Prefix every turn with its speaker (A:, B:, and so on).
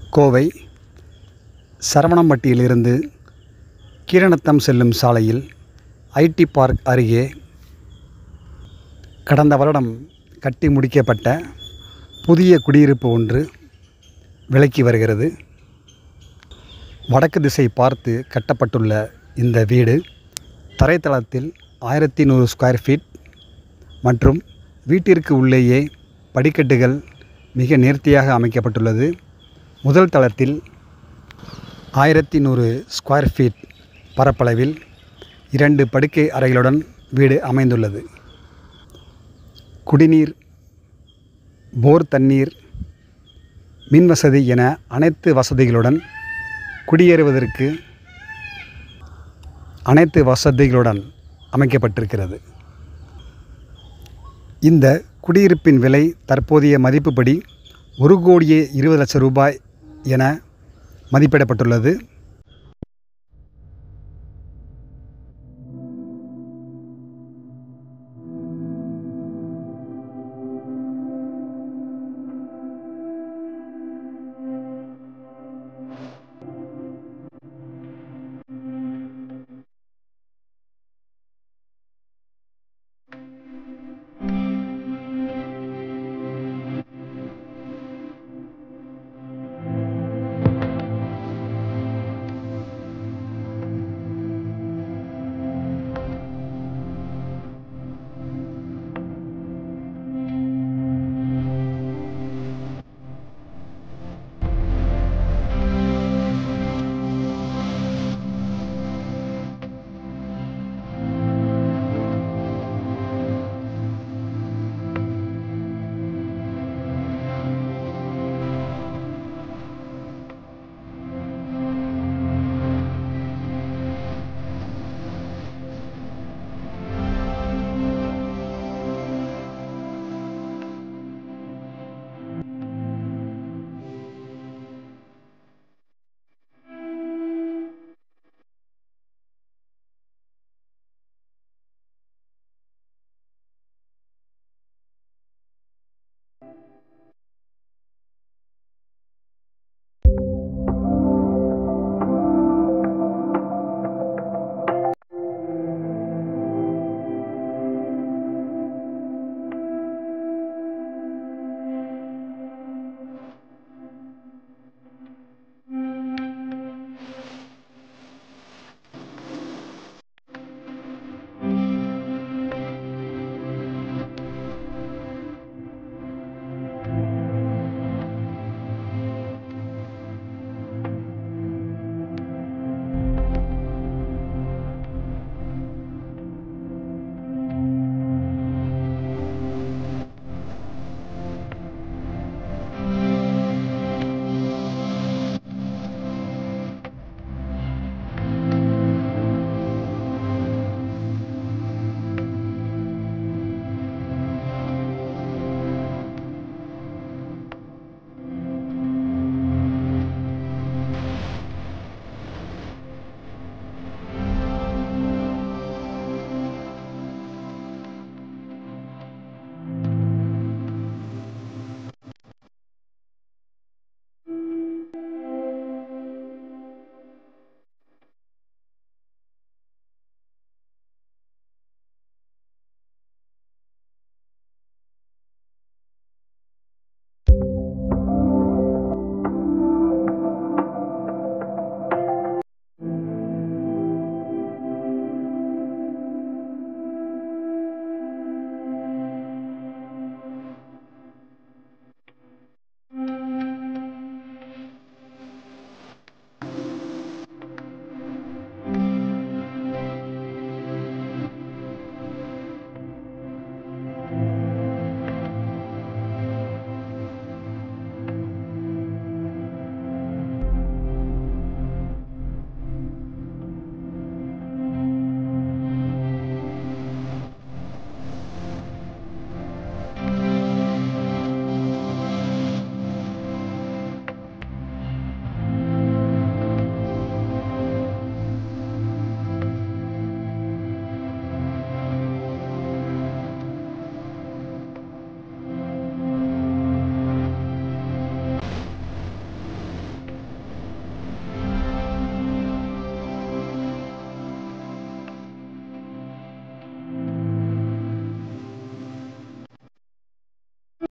A: கோவை சரவணம்பட்டியிலிருந்து கீழநத்தம் செல்லும் சாலையில் IT park அருகே கடந்த வருடம் கட்டி முடிக்கப்பட்ட புதிய குடியிருப்பு ஒன்று விலைக்கு வருகிறது வடக்கு திசை பார்த்து கட்டப்பட்டுள்ள இந்த வீடு தரைத்தளத்தில் ஆயிரத்தி நூறு ஸ்கொயர் ஃபீட் மற்றும் வீட்டிற்கு உள்ளேயே படிக்கட்டுகள் மிக நேர்த்தியாக அமைக்கப்பட்டுள்ளது முதல் தளத்தில் ஆயிரத்தி நூறு ஸ்கொயர் ஃபீட் பரப்பளவில் இரண்டு படுக்கை அறைகளுடன் வீடு அமைந்துள்ளது குடிநீர் போர் தண்ணீர் மின் வசதி என அனைத்து வசதிகளுடன் குடியேறுவதற்கு அனைத்து வசதிகளுடன் அமைக்கப்பட்டிருக்கிறது இந்த குடியிருப்பின் விலை தற்போதைய மதிப்புப்படி ஒரு கோடியே இருபது லட்சம் ரூபாய் என மதிப்பிடப்பட்டுள்ளது